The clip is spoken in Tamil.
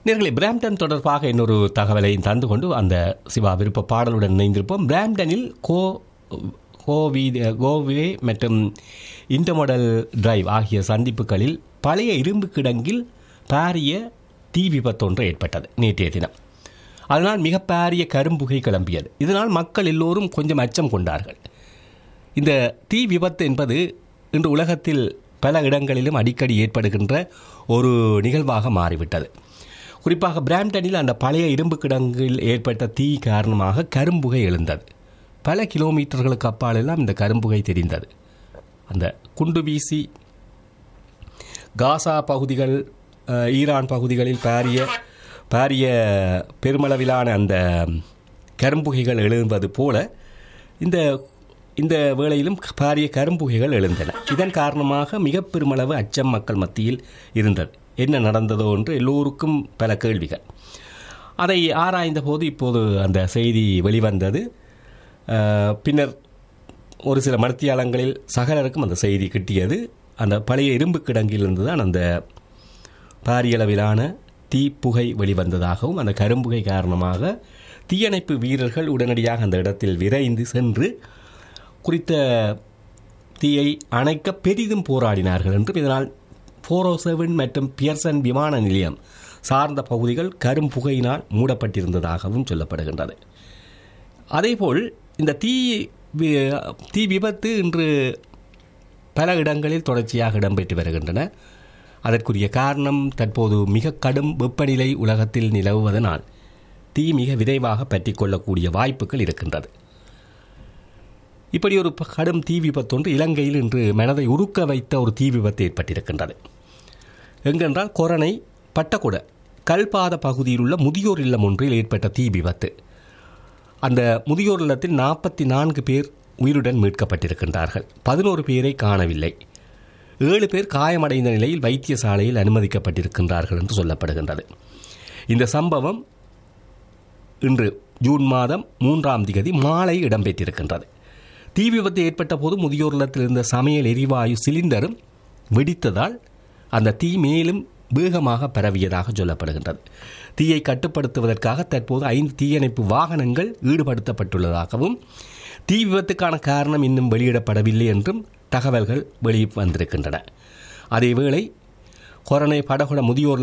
நேர்களை பிராம்டன் தொடர்பாக இன்னொரு தகவலையும் தந்து கொண்டு அந்த சிவா விருப்ப பாடலுடன் இணைந்திருப்போம் பிராம்டனில் கோ கோவி கோவே மற்றும் இன்டர்மோடல் டிரைவ் ஆகிய சந்திப்புகளில் பழைய இரும்பு கிடங்கில் பாரிய தீ விபத்தொன்று ஏற்பட்டது நேற்றைய தினம் அதனால் மிக பாரிய கரும்புகை கிளம்பியது இதனால் மக்கள் எல்லோரும் கொஞ்சம் அச்சம் கொண்டார்கள் இந்த தீ விபத்து என்பது இன்று உலகத்தில் பல இடங்களிலும் அடிக்கடி ஏற்படுகின்ற ஒரு நிகழ்வாக மாறிவிட்டது குறிப்பாக பிராம்டனில் அந்த பழைய இரும்பு கிடங்கில் ஏற்பட்ட தீ காரணமாக கரும்புகை எழுந்தது பல கிலோமீட்டர்களுக்கு அப்பாலெல்லாம் இந்த கரும்புகை தெரிந்தது அந்த குண்டு வீசி காசா பகுதிகள் அஹ், ஈரான் பகுதிகளில் பாரிய பாரிய பெருமளவிலான அந்த கரும்புகைகள் எழும்பது போல இந்த இந்த வேளையிலும் பாரிய கரும்புகைகள் எழுந்தன இதன் காரணமாக மிக பெருமளவு அச்சம் மக்கள் மத்தியில் இருந்தது என்ன நடந்ததோ என்று எல்லோருக்கும் பல கேள்விகள் அதை ஆராய்ந்த போது இப்போது அந்த செய்தி வெளிவந்தது அஹ், பின்னர் ஒரு சில மருத்துவங்களில் சகலருக்கும் அந்த செய்தி கிட்டியது அந்த பழைய இரும்பு கிடங்கிலிருந்து தான் அந்த பாரியளவிலான தீப்புகை வெளிவந்ததாகவும் அந்த கரும்புகை காரணமாக தீயணைப்பு வீரர்கள் உடனடியாக அந்த இடத்தில் விரைந்து சென்று குறித்த தீயை அணைக்க பெரிதும் போராடினார்கள் என்றும் இதனால் ஃபோர் செவன் மற்றும் பியர்சன் விமான நிலையம் சார்ந்த பகுதிகள் கரும்புகையினால் மூடப்பட்டிருந்ததாகவும் சொல்லப்படுகின்றது அதேபோல் இந்த தீ வி- தீ விபத்து இன்று பல இடங்களில் தொடர்ச்சியாக இடம்பெற்று வருகின்றன அதற்குரிய காரணம் தற்போது மிக கடும் வெப்பநிலை உலகத்தில் நிலவுவதனால் தீ மிக விரைவாக பற்றிக் கொள்ளக்கூடிய வாய்ப்புகள் இருக்கின்றது இப்படி ஒரு ப- கடும் தீ விபத்தொன்று இலங்கையில் இன்று மனதை உருக்க வைத்த ஒரு தீ விபத்து ஏற்பட்டிருக்கின்றது எங்கென்றால் கொரணை பட்டகுட கல்பாத பகுதியில் உள்ள முதியோர் இல்லம் ஒன்றில் ஏற்பட்ட தீ விபத்து அந்த முதியோர் இல்லத்தில் நாற்பத்தி நான்கு பேர் உயிருடன் மீட்கப்பட்டிருக்கின்றார்கள் பதினோரு பேரை காணவில்லை ஏழு பேர் காயமடைந்த நிலையில் வைத்தியசாலையில் அனுமதிக்கப்பட்டிருக்கின்றார்கள் என்று சொல்லப்படுகின்றது இந்த சம்பவம் இன்று ஜூன் மாதம் மூன்றாம் திகதி மாலை இடம்பெற்றிருக்கின்றது தீ விபத்து ஏற்பட்ட போது முதியோர் இல்லத்தில் இருந்த சமையல் எரிவாயு சிலிண்டரும் வெடித்ததால் அந்த தீ மேலும் வேகமாக பரவியதாக சொல்லப்படுகின்றது தீயை கட்டுப்படுத்துவதற்காக தற்போது ஐந்து தீயணைப்பு வாகனங்கள் ஈடுபடுத்தப்பட்டுள்ளதாகவும் தீ விபத்துக்கான காரணம் இன்னும் வெளியிடப்படவில்லை என்றும் தகவல்கள் வெளி வந்திருக்கின்றன அதேவேளை கொரோனை படகுட முதியோர்